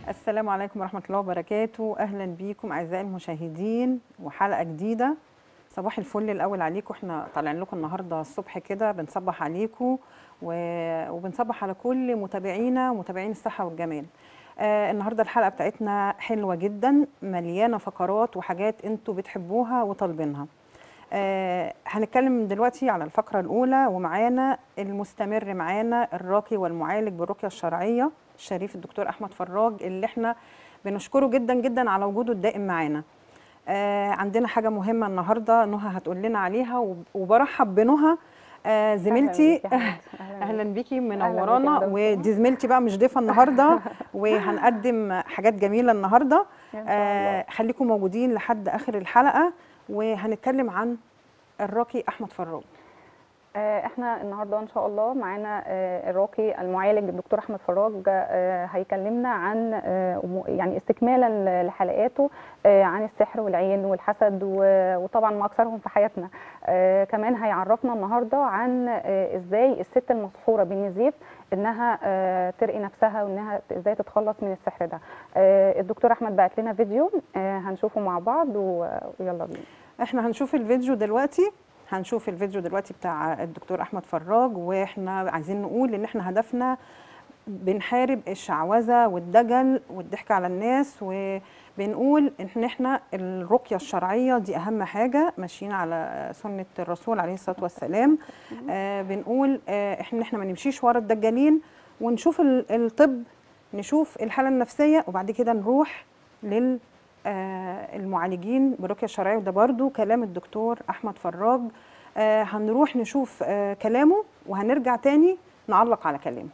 السلام عليكم ورحمة الله وبركاته أهلا بيكم أعزائي المشاهدين وحلقة جديدة صباح الفل الأول عليكم احنا طالعين لكم النهاردة الصبح كده بنصبح عليكم و- وبنصبح على كل متابعينا ومتابعين الصحة والجمال آه النهاردة الحلقة بتاعتنا حلوة جدا مليانة فقرات وحاجات انتوا بتحبوها وطالبينها آه هنتكلم دلوقتي على الفقرة الأولى ومعانا المستمر معانا الراقي والمعالج بالرقية الشرعية الشريف الدكتور أحمد فراج اللي احنا بنشكره جدا جدا على وجوده الدائم معانا آه عندنا حاجة مهمة النهاردة نهى هتقول لنا عليها وب- وبرحب بنهى آه زميلتي أهلاً بيكي يا حبيبتي، اهلا بيكي بيكي منورانا يا دكتور. ودي زميلتي بقى مش ضيفه النهارده وهنقدم حاجات جميله النهارده إن شاء الله. آه خليكم موجودين لحد اخر الحلقه وهنتكلم عن الراقي احمد فراج آه، احنا النهارده ان شاء الله معانا آه، الراقي المعالج الدكتور احمد فراج آه، هيكلمنا عن آه، أمو- يعني استكمالا لحلقاته آه، عن السحر والعين والحسد و- وطبعا ما اكثرهم في حياتنا آه، كمان هيعرفنا النهارده عن آه، ازاي الست المسحوره بالنزيف انها آه، ترقي نفسها وانها ازاي تتخلص من السحر ده آه، الدكتور احمد بعت لنا فيديو آه، هنشوفه مع بعض و- ويلا بينا احنا هنشوف الفيديو دلوقتي هنشوف الفيديو دلوقتي بتاع الدكتور احمد فراج واحنا عايزين نقول ان احنا هدفنا بنحارب الشعوذه والدجل والضحك على الناس وبنقول ان احنا الرقيه الشرعيه دي اهم حاجه ماشيين على سنه الرسول عليه الصلاه والسلام آه بنقول آه احنا احنا ما نمشيش ورا الدجالين ونشوف ال- الطب نشوف الحاله النفسيه وبعد كده نروح لل آه، المعالجين بالرقيه الشرعيه وده برضو كلام الدكتور احمد فراج آه، هنروح نشوف آه، كلامه وهنرجع تاني نعلق على كلامه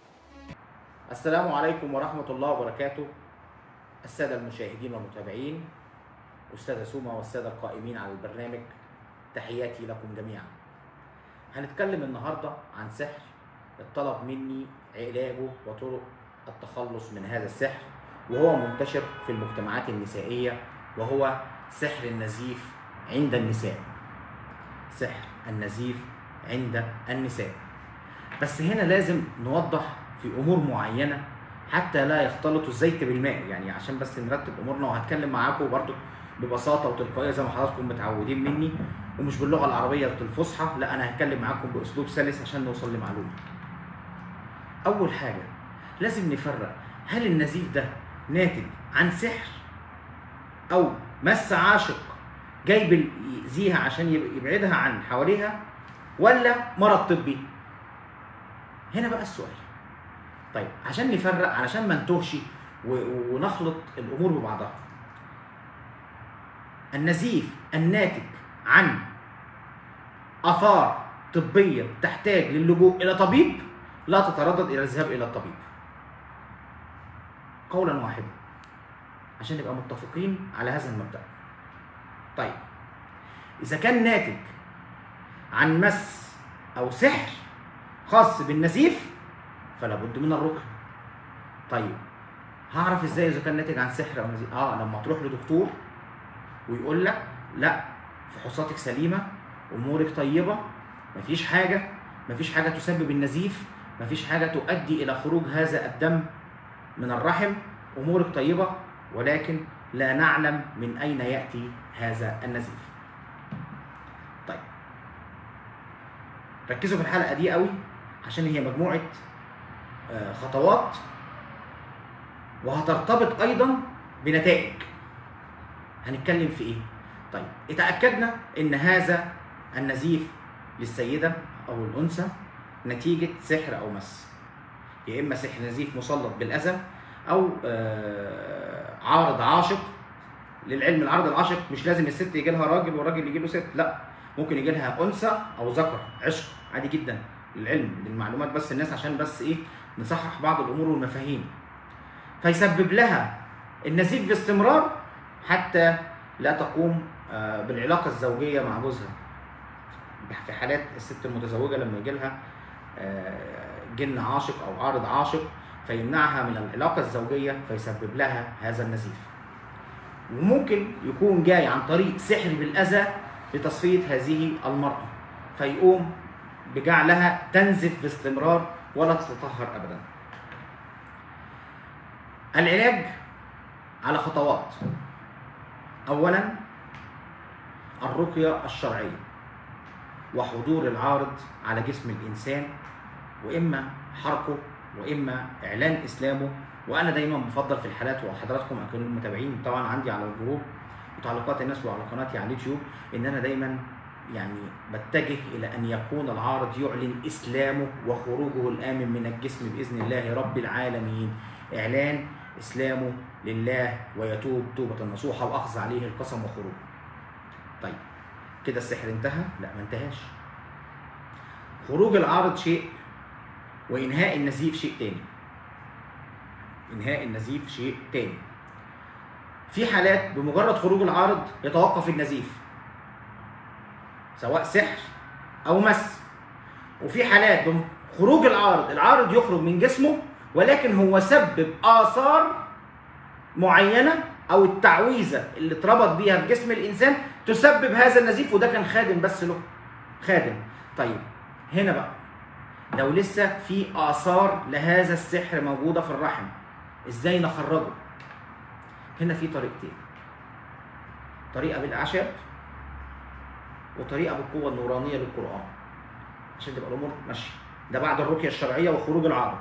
السلام عليكم ورحمة الله وبركاته السادة المشاهدين والمتابعين أستاذة سوما والسادة القائمين على البرنامج تحياتي لكم جميعا هنتكلم النهاردة عن سحر الطلب مني علاجه وطرق التخلص من هذا السحر وهو منتشر في المجتمعات النسائية وهو سحر النزيف عند النساء سحر النزيف عند النساء بس هنا لازم نوضح في امور معينه حتى لا يختلط الزيت بالماء يعني عشان بس نرتب امورنا وهتكلم معاكم برضو ببساطه وتلقائيه زي ما حضراتكم متعودين مني ومش باللغه العربيه الفصحى لا انا هتكلم معاكم باسلوب سلس عشان نوصل لمعلومه اول حاجه لازم نفرق هل النزيف ده ناتج عن سحر او مس عاشق جاي بيأذيها عشان يب- يبعدها عن حواليها ولا مرض طبي هنا بقى السؤال طيب عشان نفرق علشان ما نتوهش و- ونخلط الامور ببعضها النزيف الناتج عن اثار طبيه تحتاج للجوء الى طبيب لا تتردد الى الذهاب الى الطبيب قولا واحدا عشان نبقى متفقين على هذا المبدا طيب اذا كان ناتج عن مس او سحر خاص بالنزيف فلا بد من الرقيه طيب هعرف ازاي اذا كان ناتج عن سحر او نزيف اه لما تروح لدكتور ويقول لك لا فحوصاتك سليمه امورك طيبه مفيش حاجه مفيش حاجه تسبب النزيف مفيش حاجه تؤدي الى خروج هذا الدم من الرحم امورك طيبه ولكن لا نعلم من اين ياتي هذا النزيف طيب ركزوا في الحلقه دي قوي عشان هي مجموعه آه، خطوات وهترتبط ايضا بنتائج هنتكلم في ايه طيب اتاكدنا ان هذا النزيف للسيده او الانثى نتيجه سحر او مس يا اما سحر نزيف مسلط بالاذى او آه، عارض عاشق للعلم العرض العاشق مش لازم الست يجي لها راجل والراجل يجي له ست لا ممكن يجي لها انثى او ذكر عشق عادي جدا للعلم للمعلومات بس الناس عشان بس ايه نصحح بعض الامور والمفاهيم فيسبب لها النزيف باستمرار حتى لا تقوم آه، بالعلاقه الزوجيه مع جوزها في حالات الست المتزوجه لما يجي لها جن عاشق او عارض عاشق فيمنعها من العلاقه الزوجيه فيسبب لها هذا النزيف وممكن يكون جاي عن طريق سحر بالاذى لتصفيه هذه المراه فيقوم بجعلها تنزف باستمرار ولا تتطهر ابدا العلاج على خطوات اولا الرقيه الشرعيه وحضور العارض على جسم الانسان واما حرقه واما اعلان اسلامه وانا دايما بفضل في الحالات وحضراتكم اكونوا المتابعين طبعا عندي على الجروب وتعليقات الناس وعلى قناتي على اليوتيوب ان انا دايما يعني بتجه الى ان يكون العارض يعلن اسلامه وخروجه الامن من الجسم باذن الله رب العالمين اعلان اسلامه لله ويتوب توبه نصوحه واخذ عليه القسم وخروجه. طيب كده السحر انتهى؟ لا ما انتهاش. خروج العارض شيء وانهاء النزيف شيء تاني. انهاء النزيف شيء تاني. في حالات بمجرد خروج العارض يتوقف النزيف. سواء سحر او مس. وفي حالات خروج العارض، العارض يخرج من جسمه ولكن هو سبب اثار معينه او التعويذه اللي اتربط بيها في جسم الانسان تسبب هذا النزيف وده كان خادم بس له خادم طيب هنا بقى لو لسه في اثار لهذا السحر موجوده في الرحم ازاي نخرجه هنا في طريقتين طريقه بالاعشاب وطريقه بالقوه النورانيه للقران عشان تبقى الامور ماشيه ده بعد الرقيه الشرعيه وخروج العارض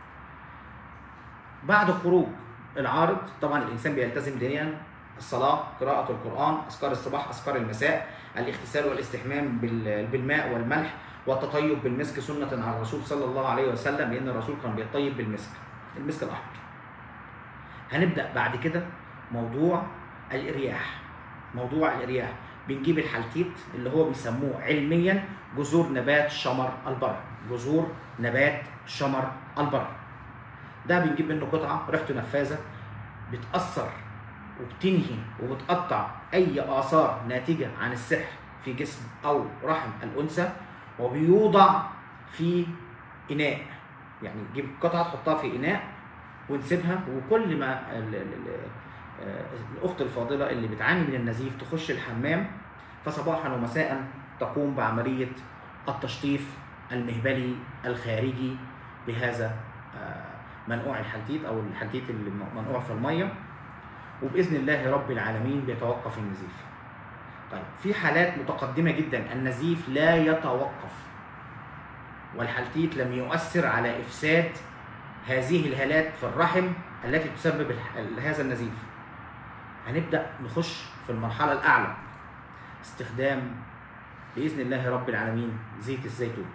بعد خروج العارض طبعا الانسان بيلتزم دينيا الصلاه قراءه القران اذكار الصباح اذكار المساء الاغتسال والاستحمام بال- بالماء والملح والتطيب بالمسك سنه على الرسول صلى الله عليه وسلم لان الرسول كان بيطيب بالمسك المسك الاحمر هنبدا بعد كده موضوع الارياح موضوع الارياح بنجيب الحلتيت اللي هو بيسموه علميا جذور نبات شمر البر جذور نبات شمر البر ده بنجيب منه قطعه ريحته نفاذه بتاثر وبتنهي وبتقطع اي اثار ناتجه عن السحر في جسم او رحم الانثى وبيوضع في اناء يعني تجيب قطعه تحطها في اناء ونسيبها وكل ما ال- ال- ال- آه، الاخت الفاضله اللي بتعاني من النزيف تخش الحمام فصباحا ومساء تقوم بعمليه التشطيف المهبلي الخارجي بهذا آه، منقوع الحلتيت او الحلتيت اللي منقوع في الميه وباذن الله رب العالمين بيتوقف النزيف. طيب في حالات متقدمه جدا النزيف لا يتوقف والحلتيت لم يؤثر على افساد هذه الهالات في الرحم التي تسبب الح- هذا النزيف. هنبدا نخش في المرحله الاعلى استخدام باذن الله رب العالمين زيت الزيتون.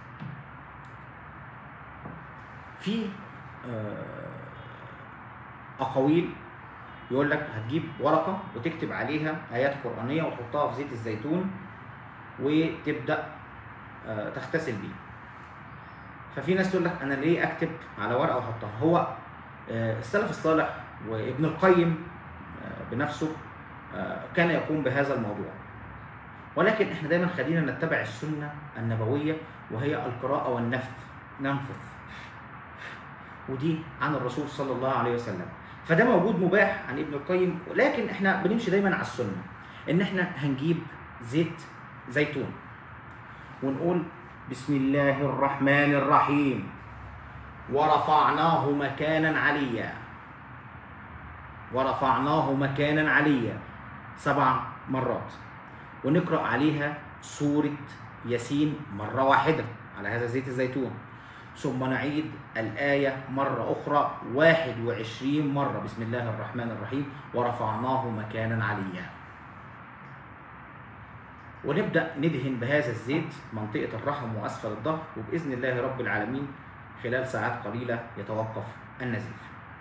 في آه، اقاويل يقول لك هتجيب ورقه وتكتب عليها ايات قرانيه وتحطها في زيت الزيتون وتبدا آه، تغتسل بيه ففي ناس تقول لك انا ليه اكتب على ورقه واحطها هو آه، السلف الصالح وابن القيم آه، بنفسه آه، كان يقوم بهذا الموضوع ولكن احنا دايما خلينا نتبع السنه النبويه وهي القراءه والنفث ننفث ودي عن الرسول صلى الله عليه وسلم فده موجود مباح عن ابن القيم ولكن احنا بنمشي دايما على السنه ان احنا هنجيب زيت زيتون ونقول بسم الله الرحمن الرحيم ورفعناه مكانا عليا ورفعناه مكانا عليا سبع مرات ونقرا عليها سوره ياسين مره واحده على هذا زيت الزيتون ثم نعيد الآية مرة أخرى 21 مرة بسم الله الرحمن الرحيم ورفعناه مكانا عليا ونبدأ ندهن بهذا الزيت منطقة الرحم وأسفل الظهر وبإذن الله رب العالمين خلال ساعات قليلة يتوقف النزيف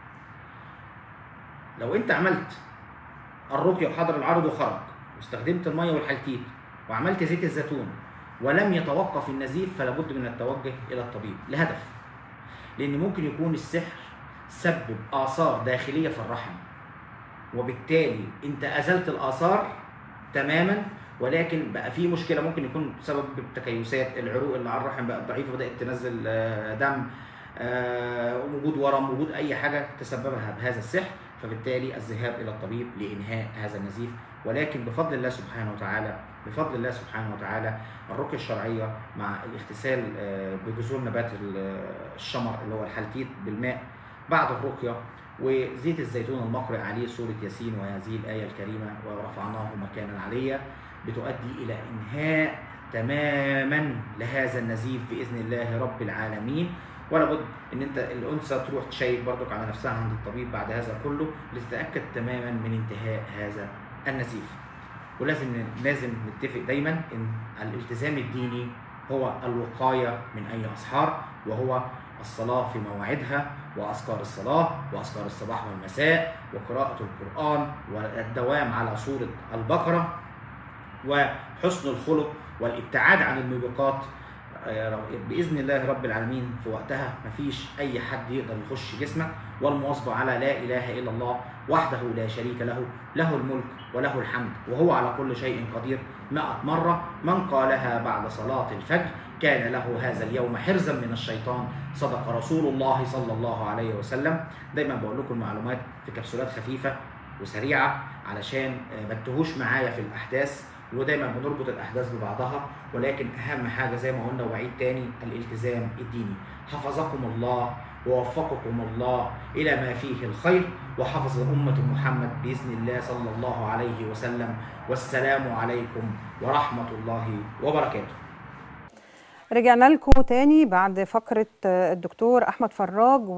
لو أنت عملت الرقية وحضر العرض وخرج واستخدمت المية والحلتيت وعملت زيت الزيتون ولم يتوقف النزيف فلا بد من التوجه الى الطبيب لهدف لان ممكن يكون السحر سبب اثار داخليه في الرحم وبالتالي انت ازلت الاثار تماما ولكن بقى في مشكله ممكن يكون بسبب التكيسات العروق اللي على الرحم بقت ضعيفه بدات تنزل آه، دم آه، وجود ورم وجود اي حاجه تسببها بهذا السحر فبالتالي الذهاب الى الطبيب لانهاء هذا النزيف ولكن بفضل الله سبحانه وتعالى بفضل الله سبحانه وتعالى الرقيه الشرعيه مع الاغتسال آه، بجذور نبات ال- الشمر اللي هو الحلتيت بالماء بعد الرقيه وزيت الزيتون المقرئ عليه سوره ياسين وهذه الايه الكريمه ورفعناه مكانا عليا بتؤدي الى انهاء تماما لهذا النزيف باذن الله رب العالمين ولا بد ان انت الانثى تروح تشيك برضك على نفسها عند الطبيب بعد هذا كله لتتاكد تماما من انتهاء هذا النزيف ولازم لازم نتفق دايما ان الالتزام الديني هو الوقايه من اي اسحار وهو الصلاه في مواعيدها واذكار الصلاه واذكار الصباح والمساء وقراءه القران والدوام على سوره البقره وحسن الخلق والابتعاد عن الموبقات باذن الله رب العالمين في وقتها مفيش اي حد يقدر يخش جسمك والمواظبه على لا اله الا الله وحده لا شريك له له الملك وله الحمد وهو على كل شيء قدير مئة مرة من قالها بعد صلاة الفجر كان له هذا اليوم حرزا من الشيطان صدق رسول الله صلى الله عليه وسلم دايما بقول لكم معلومات في كبسولات خفيفة وسريعة علشان ما تتوهوش معايا في الأحداث ودايما بنربط الاحداث ببعضها ولكن اهم حاجه زي ما قلنا وعيد تاني الالتزام الديني حفظكم الله ووفقكم الله الى ما فيه الخير وحفظ امه محمد باذن الله صلى الله عليه وسلم والسلام عليكم ورحمه الله وبركاته رجعنا لكم تاني بعد فقره الدكتور احمد فراج و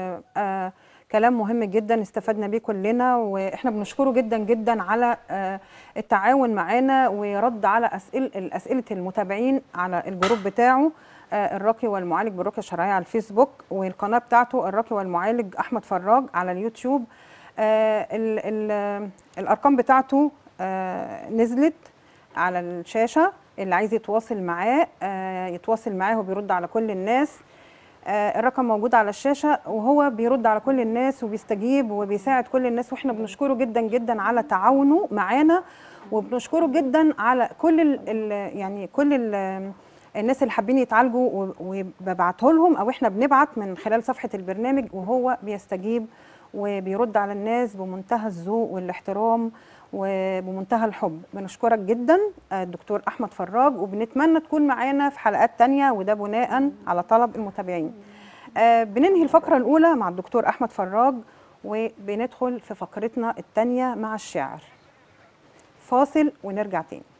كلام مهم جدا استفدنا بيه كلنا واحنا بنشكره جدا جدا على التعاون معانا ورد على اسئله اسئله المتابعين على الجروب بتاعه الراقي والمعالج بالرقيه الشرعيه على الفيسبوك والقناه بتاعته الراقي والمعالج احمد فراج على اليوتيوب ال ال الارقام بتاعته نزلت على الشاشه اللي عايز يتواصل معاه يتواصل معاه وبيرد على كل الناس الرقم موجود على الشاشه وهو بيرد على كل الناس وبيستجيب وبيساعد كل الناس واحنا بنشكره جدا جدا على تعاونه معانا وبنشكره جدا على كل ال ال يعني كل ال الناس اللي حابين يتعالجوا وببعته لهم او احنا بنبعت من خلال صفحه البرنامج وهو بيستجيب وبيرد على الناس بمنتهى الذوق والاحترام وبمنتهى الحب بنشكرك جدا الدكتور احمد فراج وبنتمنى تكون معانا في حلقات تانية وده بناء على طلب المتابعين بننهي الفقره الاولى مع الدكتور احمد فراج وبندخل في فقرتنا الثانيه مع الشعر فاصل ونرجع تاني